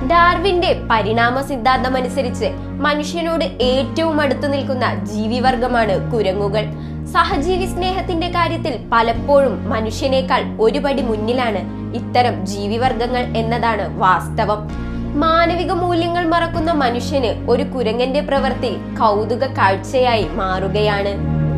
ഡാർവിന്റെ പരിണാമ സിദ്ധാന്തമനുസരിച്ച് മനുഷ്യനോട് ഏറ്റവും അടുത്തു നിൽക്കുന്ന ജീവിവർഗമാണ് കുരങ്ങുകൾ സഹജീവി സ്നേഹത്തിന്റെ കാര്യത്തിൽ പലപ്പോഴും മനുഷ്യനേക്കാൾ ഒരു പടി മുന്നിലാണ് ഇത്തരം ജീവിവർഗങ്ങൾ എന്നതാണ് വാസ്തവം മാനവിക മൂല്യങ്ങൾ മറക്കുന്ന മനുഷ്യന് ഒരു കുരങ്ങന്റെ പ്രവൃത്തി കൗതുക കാഴ്ചയായി മാറുകയാണ്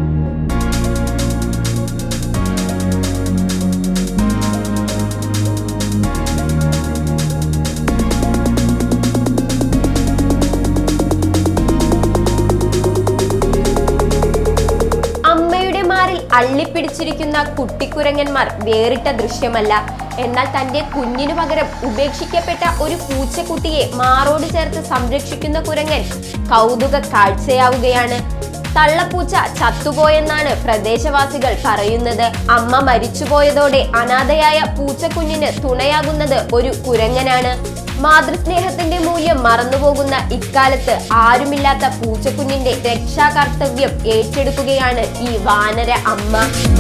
അമ്മയുടെ മാറിൽ അള്ളിപ്പിടിച്ചിരിക്കുന്ന കുട്ടിക്കുരങ്ങന്മാർ വേറിട്ട ദൃശ്യമല്ല എന്നാൽ തന്റെ കുഞ്ഞിനു പകരം ഉപേക്ഷിക്കപ്പെട്ട ഒരു പൂച്ചക്കുട്ടിയെ മാറോട് ചേർത്ത് സംരക്ഷിക്കുന്ന കുരങ്ങൻ കൗതുക കാഴ്ചയാവുകയാണ് തള്ളപ്പൂച്ച ചത്തുപോയെന്നാണ് പ്രദേശവാസികൾ പറയുന്നത് അമ്മ മരിച്ചുപോയതോടെ അനാഥയായ പൂച്ചക്കുഞ്ഞിന് തുണയാകുന്നത് ഒരു കുരങ്ങനാണ് മാതൃസ്നേഹത്തിന്റെ മൂല്യം മറന്നുപോകുന്ന ഇക്കാലത്ത് ആരുമില്ലാത്ത പൂച്ചക്കുഞ്ഞിന്റെ രക്ഷാകർത്തവ്യം ഏറ്റെടുക്കുകയാണ് ഈ വാനര അമ്മ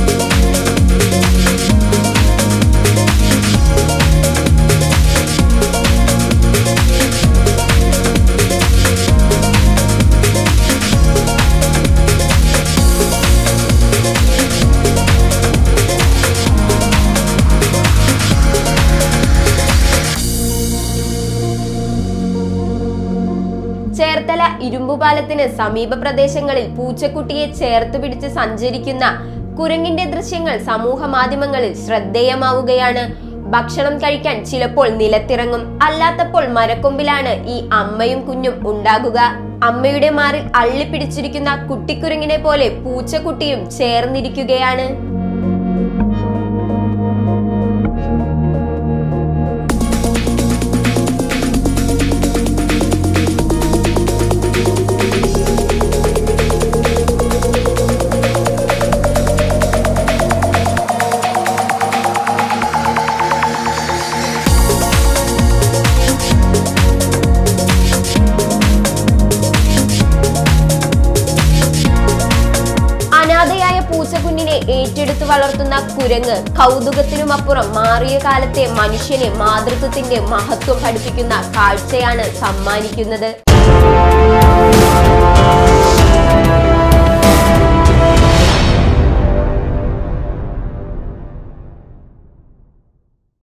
ചേർത്തല ഇരുമ്പുപാലത്തിന് സമീപ പ്രദേശങ്ങളിൽ പൂച്ചക്കുട്ടിയെ ചേർത്ത് പിടിച്ച് സഞ്ചരിക്കുന്ന കുരങ്ങിന്റെ ദൃശ്യങ്ങൾ സമൂഹ മാധ്യമങ്ങളിൽ ശ്രദ്ധേയമാവുകയാണ് ഭക്ഷണം കഴിക്കാൻ ചിലപ്പോൾ നിലത്തിറങ്ങും അല്ലാത്തപ്പോൾ മരക്കൊമ്പിലാണ് ഈ അമ്മയും കുഞ്ഞും ഉണ്ടാകുക അമ്മയുടെ മാറിൽ അള്ളിപ്പിടിച്ചിരിക്കുന്ന കുട്ടിക്കുരങ്ങിനെ പോലെ പൂച്ചക്കുട്ടിയും ചേർന്നിരിക്കുകയാണ് അനാഥയായ പൂച്ചക്കുഞ്ഞിനെ ഏറ്റെടുത്തു വളർത്തുന്ന കുരങ്ങ് കൗതുകത്തിനുമപ്പുറം മാറിയ കാലത്തെ മനുഷ്യന് മാതൃത്വത്തിന്റെ മഹത്വം പഠിപ്പിക്കുന്ന കാഴ്ചയാണ് സമ്മാനിക്കുന്നത്